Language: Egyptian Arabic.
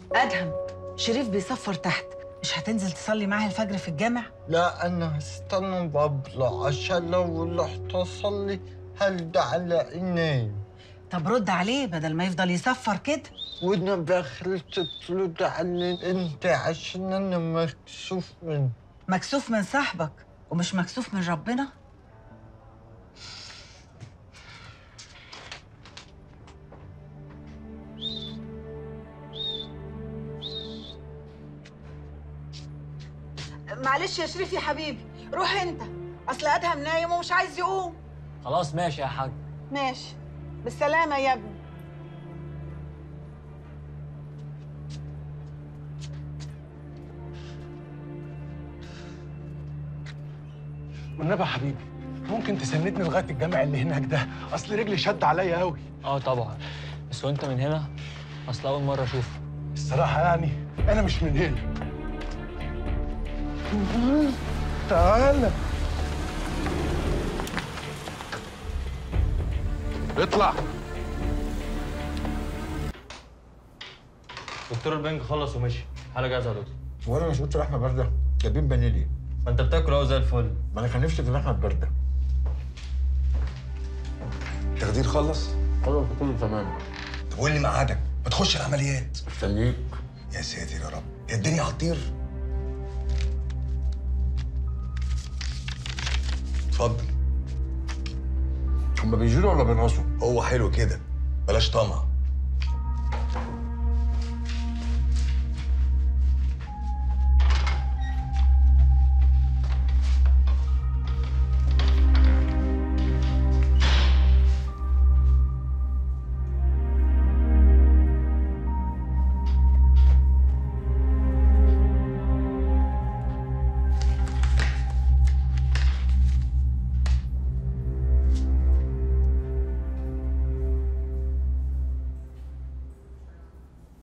ادهم شريف بيصفر تحت مش هتنزل تصلي معاه الفجر في الجامع لا أنا هستنى بطلع عشان لو رحت أصلي هلدى على عيني طب رد عليه بدل ما يفضل يصفر كده وأنا بخلت ترد علي أنت عشان أنا مكسوف من مكسوف من صاحبك ومش مكسوف من ربنا معلش يا شريف يا حبيبي روح انت اصل ادهم نايم ومش عايز يقوم خلاص ماشي يا حاج ماشي بالسلامه يا ابني والنبي يا حبيبي ممكن تسندني لغايه الجامع اللي هناك ده اصل رجلي شد عليا قوي اه طبعا بس وانت من هنا اصل اول مره اشوفه الصراحه يعني انا مش من هنا تعالى اطلع دكتور البنك خلص ومشي حاله جاهزه يا دكتور وأنا مش قلت لحمة باردة جايبين بانيلي ما انت بتاكل اهو زي الفل ما أنا كان نفسي في لحمة باردة التخدير خلص؟ خلاص كله تمام طب قول لي ميعادك ما تخش العمليات مستنيك يا ساتر يا رب هي الدنيا هتطير اتفضل هما بيزيدوا ولا بينقصوا؟ هو حلو كده بلاش طمع